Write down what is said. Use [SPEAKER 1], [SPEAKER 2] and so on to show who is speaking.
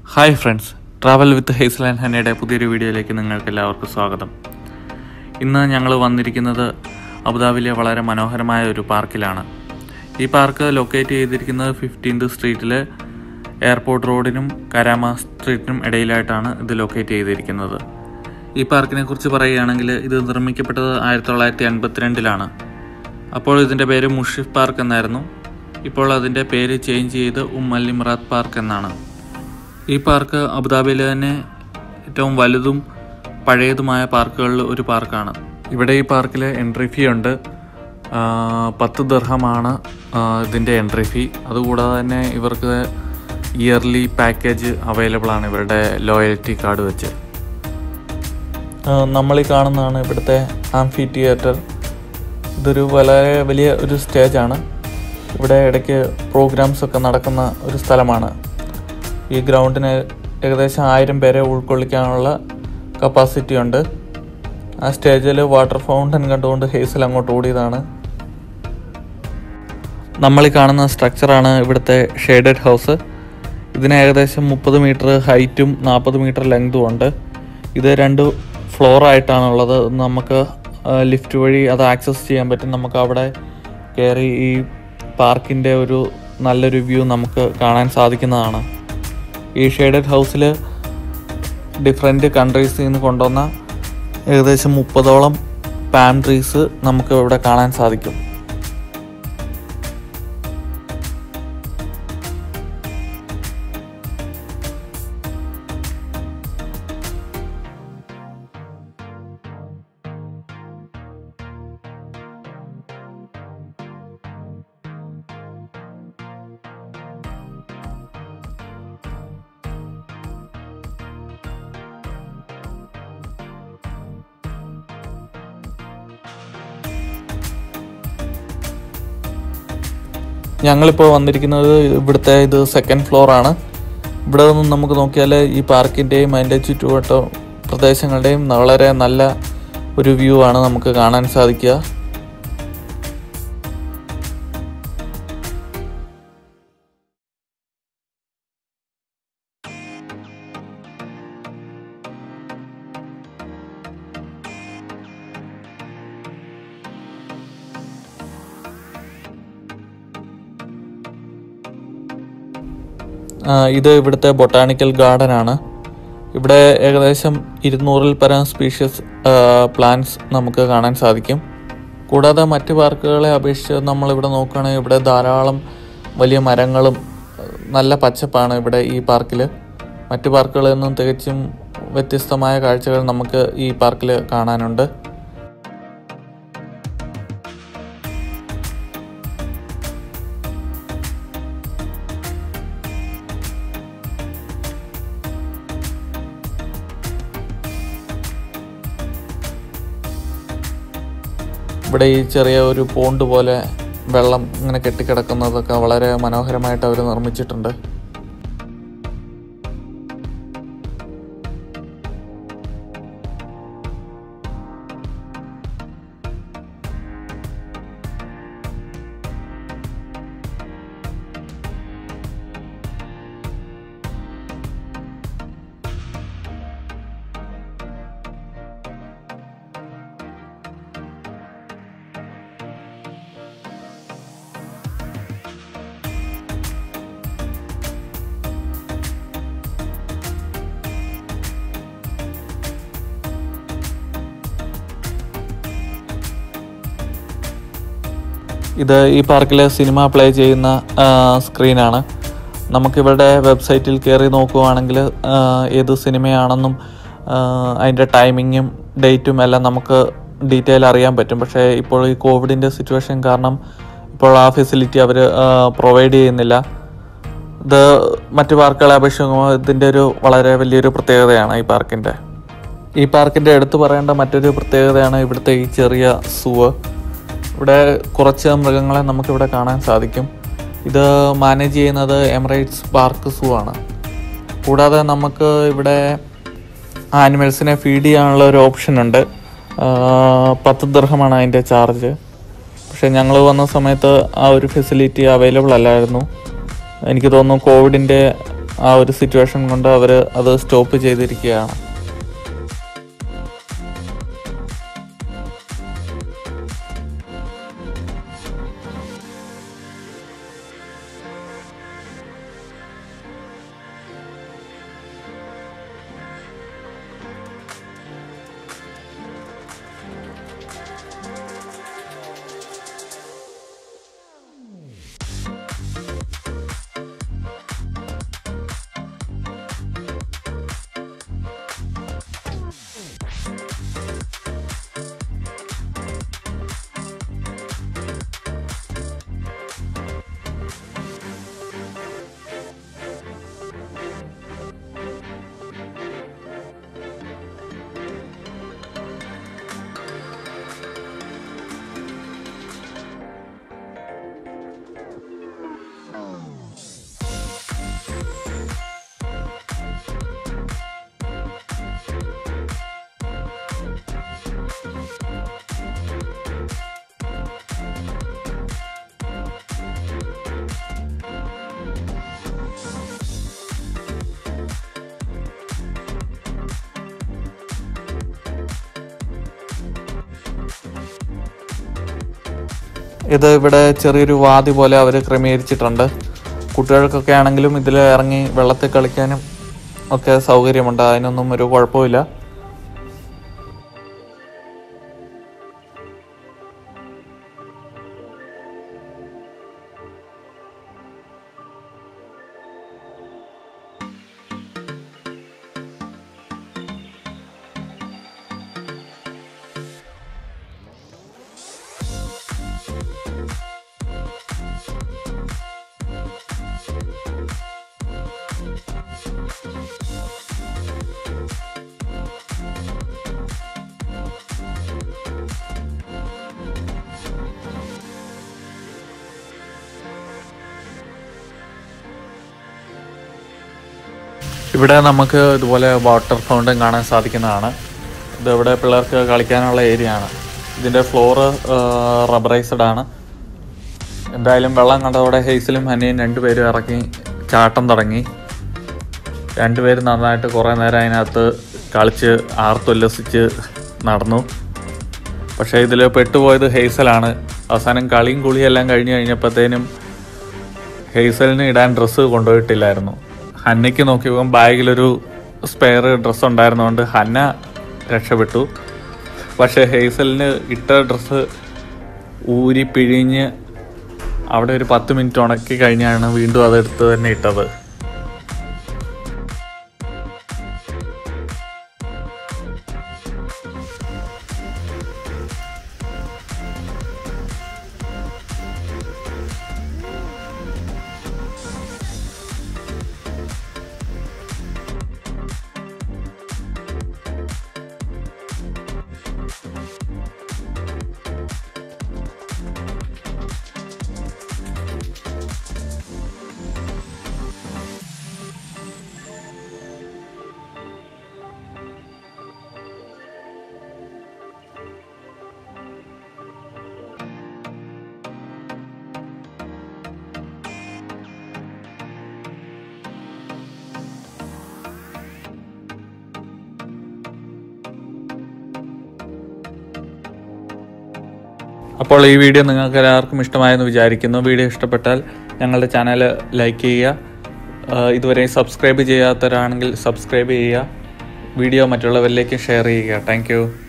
[SPEAKER 1] hi friends travel with Hazel and ഹനയുടെ പുതിയൊരു വീഡിയോയിലേക്ക് നിങ്ങൾക്ക് എല്ലാവർക്കും സ്വാഗതം ഇന്ന് ഞങ്ങൾ വന്നിരിക്കുന്നത് അബുദാബിയിലെ വളരെ മനോഹരമായ ഒരു പാർക്കിലാണ് ഈ പാർക്ക് ലൊക്കേറ്റ് ചെയ്തിരിക്കുന്നത് ഫിഫ്റ്റീൻത് സ്ട്രീറ്റിലെ എയർപോർട്ട് റോഡിനും കരാമ സ്ട്രീറ്റിനും ഇടയിലായിട്ടാണ് ഇത് ലൊക്കേറ്റ് ചെയ്തിരിക്കുന്നത് ഈ പാർക്കിനെ കുറിച്ച് പറയുകയാണെങ്കിൽ ഇത് നിർമ്മിക്കപ്പെട്ടത് ആയിരത്തി തൊള്ളായിരത്തി അൻപത്തിരണ്ടിലാണ് അപ്പോൾ ഇതിൻ്റെ പേര് മുഷിഫ് പാർക്ക് എന്നായിരുന്നു ഇപ്പോൾ അതിൻ്റെ പേര് ചേഞ്ച് ചെയ്ത് ഉം അൽ ഇമ്രാത്ത് പാർക്ക് എന്നാണ് ഈ പാർക്ക് അബുദാബിയിലെ തന്നെ ഏറ്റവും വലുതും പഴയതുമായ പാർക്കുകളിൽ ഒരു പാർക്കാണ് ഇവിടെ ഈ പാർക്കിൽ എൻട്രി ഫീ ഉണ്ട് ആ, പത്ത് ദർഹമാണ് ആ, ഇതിൻ്റെ എൻട്രി ഫീ അതുകൂടാതെ തന്നെ ഇവർക്ക് ഇയർലി പാക്കേജ് അവൈലബിൾ ആണ് ഇവരുടെ ലോയൽറ്റി കാർഡ് വെച്ച് നമ്മൾ ഈ കാണുന്നതാണ് ഇവിടുത്തെ ആംഫി തിയേറ്റർ ഇതൊരു വളരെ വലിയ ഒരു സ്റ്റേജാണ് ഇവിടെ ഇടയ്ക്ക് പ്രോഗ്രാംസ് ഒക്കെ നടക്കുന്ന ഒരു സ്ഥലമാണ് ഈ ഗ്രൗണ്ടിന് ഏകദേശം ആയിരം പേരെ ഉൾക്കൊള്ളിക്കാനുള്ള കപ്പാസിറ്റി ഉണ്ട് ആ സ്റ്റേജിൽ വാട്ടർ ഫൗണ്ടൻ കണ്ടുകൊണ്ട് ഹേസൽ അങ്ങോട്ട് ഓടിയതാണ് നമ്മൾ ഈ കാണുന്ന സ്ട്രക്ചറാണ് ഇവിടുത്തെ ഷെയ്ഡഡ് ഹൗസ് ഇതിന് ഏകദേശം മുപ്പത് മീറ്റർ ഹൈറ്റും നാൽപ്പത് മീറ്റർ ലെങ്തും ഉണ്ട് ഇത് രണ്ട് ഫ്ലോർ ആയിട്ടാണുള്ളത് നമുക്ക് ലിഫ്റ്റ് വഴി അത് ആക്സസ് ചെയ്യാൻ പറ്റും നമുക്ക് അവിടെ കയറി ഈ പാർക്കിൻ്റെ ഒരു നല്ലൊരു വ്യൂ നമുക്ക് കാണാൻ സാധിക്കുന്നതാണ് ഈ ഷെയ്ഡഡ് ഹൗസിൽ ഡിഫറെൻറ്റ് കൺട്രീസിൽ നിന്ന് കൊണ്ടുവന്ന ഏകദേശം മുപ്പതോളം പാം ട്രീസ് നമുക്ക് ഇവിടെ കാണാൻ സാധിക്കും ഞങ്ങളിപ്പോൾ വന്നിരിക്കുന്നത് ഇവിടുത്തെ ഇത് സെക്കൻഡ് ഫ്ലോർ ആണ് ഇവിടെ നിന്ന് നമുക്ക് നോക്കിയാൽ ഈ പാർക്കിൻ്റെയും അതിൻ്റെ ചുറ്റുവട്ടം പ്രദേശങ്ങളുടെയും വളരെ നല്ല ഒരു വ്യൂ ആണ് നമുക്ക് കാണാൻ സാധിക്കുക ആ, ഇത് ഇവിടുത്തെ ബൊട്ടാണിക്കൽ ഗാർഡൻ ആണ് ഇവിടെ ഏകദേശം ഇരുന്നൂറിൽ പരം സ്പീഷ്യസ് പ്ലാന്റ്സ് നമുക്ക് കാണാൻ സാധിക്കും കൂടാതെ മറ്റ് പാർക്കുകളെ അപേക്ഷിച്ച് നമ്മളിവിടെ നോക്കുകയാണെങ്കിൽ ഇവിടെ ധാരാളം വലിയ മരങ്ങളും ആ, നല്ല പച്ചപ്പാണ് ഇവിടെ ഈ പാർക്കിൽ മറ്റ് പാർക്കുകളിൽ നിന്നും തികച്ചും വ്യത്യസ്തമായ കാഴ്ചകൾ നമുക്ക് ഈ പാർക്കിൽ കാണാനുണ്ട് ഇവിടെ ഈ ചെറിയ ഒരു പോണ്ട് പോലെ വെള്ളം ഇങ്ങനെ കെട്ടിക്കിടക്കുന്നതൊക്കെ വളരെ മനോഹരമായിട്ട് അവർ നിർമ്മിച്ചിട്ടുണ്ട് ഇത് ഈ പാർക്കിലെ സിനിമ പ്ലേ ചെയ്യുന്ന ആ, സ്ക്രീനാണ് നമുക്കിവരുടെ വെബ്സൈറ്റിൽ കയറി നോക്കുവാണെങ്കിൽ ആ, ഏത് സിനിമയാണെന്നും ആ, അതിൻ്റെ ടൈമിങ്ങും ഡേറ്റും എല്ലാം നമുക്ക് ഡീറ്റെയിൽ അറിയാൻ പറ്റും പക്ഷേ ഇപ്പോൾ ഈ കോവിഡിൻ്റെ സിറ്റുവേഷൻ കാരണം ഇപ്പോൾ ആ ഫെസിലിറ്റി അവർ പ്രൊവൈഡ് ചെയ്യുന്നില്ല ഇത് മറ്റു പാർക്കുകളെ അപേക്ഷിക്കുമ്പോൾ ഇതിൻ്റെ ഒരു വളരെ വലിയൊരു പ്രത്യേകതയാണ് ഈ പാർക്കിൻ്റെ ഈ പാർക്കിൻ്റെ എടുത്തു പറയേണ്ട മറ്റൊരു പ്രത്യേകതയാണ് ഇവിടുത്തെ ഈ ചെറിയ സൂവ് ഇവിടെ കുറച്ച് മൃഗങ്ങളെ നമുക്കിവിടെ കാണാൻ സാധിക്കും ഇത് മാനേജ് ചെയ്യുന്നത് എമിറേറ്റ്സ് പാർക്ക് സൂ ആണ് കൂടാതെ നമുക്ക് ഇവിടെ ആനിമൽസിനെ ഫീഡ് ചെയ്യാനുള്ള ഒരു ഓപ്ഷൻ ഉണ്ട് ആ, പത്ത് ദർഹമാണ് അതിൻ്റെ ചാർജ് പക്ഷേ ഞങ്ങൾ വന്ന സമയത്ത് ആ ഒരു ഫെസിലിറ്റി അവൈലബിൾ അല്ലായിരുന്നു എനിക്ക് തോന്നുന്നു കോവിഡിൻ്റെ ആ ഒരു സിറ്റുവേഷൻ കൊണ്ട് അവർ അത് സ്റ്റോപ്പ് ചെയ്തിരിക്കുകയാണ് ഇത് ഇവിടെ ചെറിയൊരു വാതി പോലെ അവർ ക്രമീകരിച്ചിട്ടുണ്ട് കുട്ടികൾക്കൊക്കെ ആണെങ്കിലും ഇതിൽ ഇറങ്ങി വെള്ളത്തിൽ കളിക്കാനും ഒക്കെ സൗകര്യമുണ്ട് അതിനൊന്നും ഒരു കുഴപ്പമില്ല ഇവിടെ നമുക്ക് ഇതുപോലെ വാട്ടർ ഫൗണ്ടൻ കാണാൻ സാധിക്കുന്നതാണ് ഇത് ഇവിടെ പിള്ളേർക്ക് കളിക്കാനുള്ള ഏരിയ ആണ് ഇതിൻ്റെ ഫ്ലോറ് റബ്ബറൈസ്ഡ് ആണ് എന്തായാലും വെള്ളം കണ്ടതോടെ ഹെയ്സലും ഹനയും രണ്ടുപേരും ഇറങ്ങി ചാട്ടം തുടങ്ങി രണ്ടുപേരും നന്നായിട്ട് കുറേ നേരം അതിനകത്ത് കളിച്ച് ആർത്തുല്ലസിച്ച് നടന്നു പക്ഷേ ഇതിൽ പെട്ടുപോയത് ഹെയ്സലാണ് അവസാനം കളിയും കുളിയും എല്ലാം കഴിഞ്ഞ് കഴിഞ്ഞപ്പോഴത്തേനും ഹെയ്സലിന് ഇടാൻ ഡ്രസ്സ് കൊണ്ടുപോയിട്ടില്ലായിരുന്നു ഹന്നയ്ക്ക് നോക്കിയപ്പോൾ ബാഗിലൊരു സ്പെയർ ഡ്രസ്സ് ഉണ്ടായിരുന്നതുകൊണ്ട് ഹന്ന രക്ഷപ്പെട്ടു പക്ഷേ ഹെയ്സലിന് ഇട്ട ഡ്രസ്സ് ഊരി പിഴിഞ്ഞ് അവിടെ ഒരു പത്ത് മിനിറ്റ് ഉണക്കി കഴിഞ്ഞാണ് വീണ്ടും അതെടുത്ത് തന്നെ ഇട്ടത് അപ്പോൾ ഈ വീഡിയോ നിങ്ങൾക്ക് എല്ലാവർക്കും ഇഷ്ടമായെന്ന് വിചാരിക്കുന്നു വീഡിയോ ഇഷ്ടപ്പെട്ടാൽ ഞങ്ങളുടെ ചാനൽ ലൈക്ക് ചെയ്യുക ആഹ് ഇതുവരെ സബ്സ്ക്രൈബ് ചെയ്യാത്തവരാണെങ്കിൽ സബ്സ്ക്രൈബ് ചെയ്യുക വീഡിയോ മറ്റുള്ളവരിലേക്ക് ഷെയർ ചെയ്യുക താങ്ക്